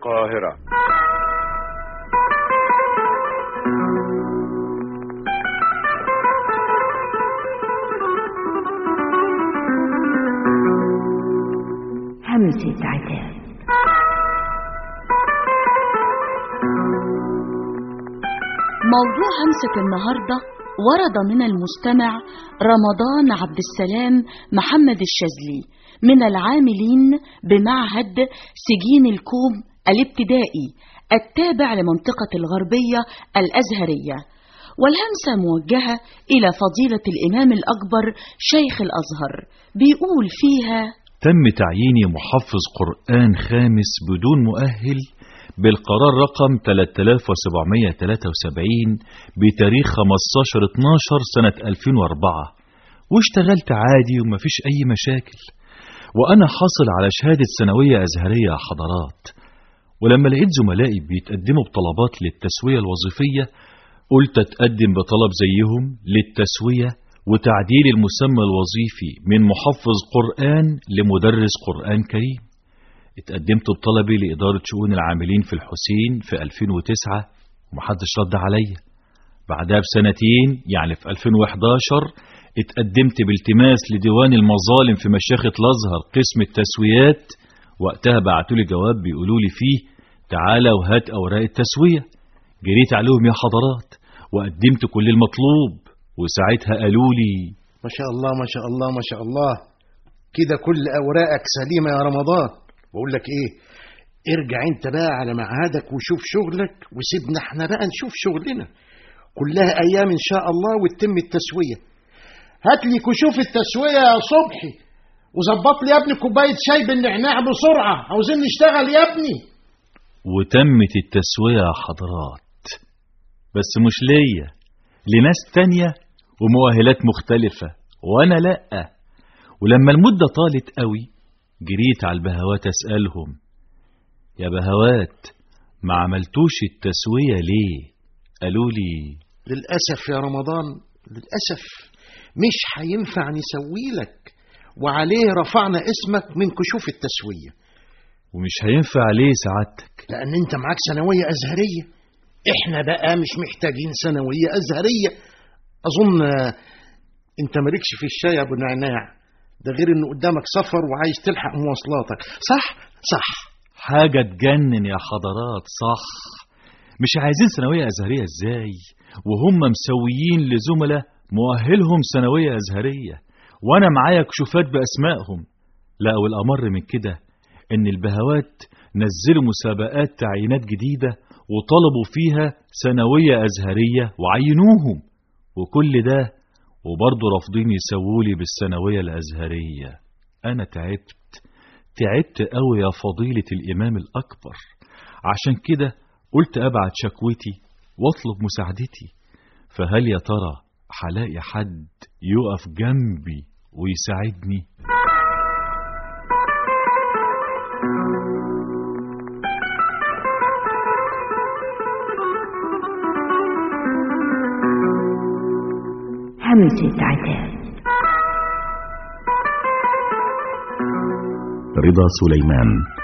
القاهرة همسة عتاب موضوع همسة النهاردة ورد من المستمع رمضان عبد السلام محمد الشاذلي من العاملين بمعهد سجين الكوم الابتدائي التابع لمنطقة الغربية الأزهرية والهمسة موجهة إلى فضيلة الإمام الأكبر شيخ الأزهر بيقول فيها تم تعييني محفظ قرآن خامس بدون مؤهل بالقرار رقم 3773 بتاريخ 15/12 سنة 2004 واشتغلت عادي ومفيش أي مشاكل وأنا حاصل على شهادة ثانوية أزهرية يا حضرات ولما لقيت زملائي بيتقدموا بطلبات للتسوية الوظيفية قلت أتقدم بطلب زيهم للتسوية وتعديل المسمى الوظيفي من محفظ قرآن لمدرس قرآن كريم اتقدمت بطلبي لإدارة شؤون العاملين في الحسين في 2009 ومحدش رد عليا بعدها بسنتين يعني في 2011 اتقدمت بالتماس لديوان المظالم في مشيخة الأزهر قسم التسويات وقتها بعتولي جواب بيقولوا لي فيه تعالى وهات أوراق التسوية جريت عليهم يا حضرات وقدمت كل المطلوب وساعتها قالوا لي ما شاء الله ما شاء الله ما شاء الله كده كل أوراقك سليمة يا رمضان بقول لك إيه ارجع انت بقى على معهدك وشوف شغلك وسيبنا احنا بقى نشوف شغلنا كلها ايام ان شاء الله وتتم التسويه هات لي كشوف التسويه يا صبحي وظبط لي يا ابني كوبايه شاي بالنعناع بسرعه عاوزين نشتغل يا ابني وتمت التسوية يا حضرات بس مش ليا لناس تانية ومؤهلات مختلفة وأنا لأ ولما المدة طالت قوي جريت على البهوات أسألهم يا بهوات ما عملتوش التسوية ليه قالوا لي للاسف يا رمضان للاسف مش هينفع نسوي لك وعليه رفعنا اسمك من كشوف التسويه ومش هينفع ليه سعادتك لان انت معاك ثانويه ازهريه احنا بقى مش محتاجين ثانويه ازهريه اظن آه، انت مالكش في الشاي يا ابو نعناع ده غير ان قدامك سفر وعايز تلحق مواصلاتك صح صح حاجة تجنن يا حضرات صح مش عايزين ثانوية أزهرية ازاي وهم مسويين لزملاء مؤهلهم ثانوية أزهرية وأنا معايا كشوفات بأسمائهم لا والأمر من كده إن البهوات نزلوا مسابقات تعيينات جديدة وطلبوا فيها ثانوية أزهرية وعينوهم وكل ده وبرضه رافضين يسوولي بالثانوية الأزهرية أنا تعبت تعبت قوي يا فضيلة الإمام الأكبر عشان كده قلت أبعت شكوتي واطلب مساعدتي فهل يا ترى هلاقي حد يقف جنبي ويساعدني همسة عتاب رضا سليمان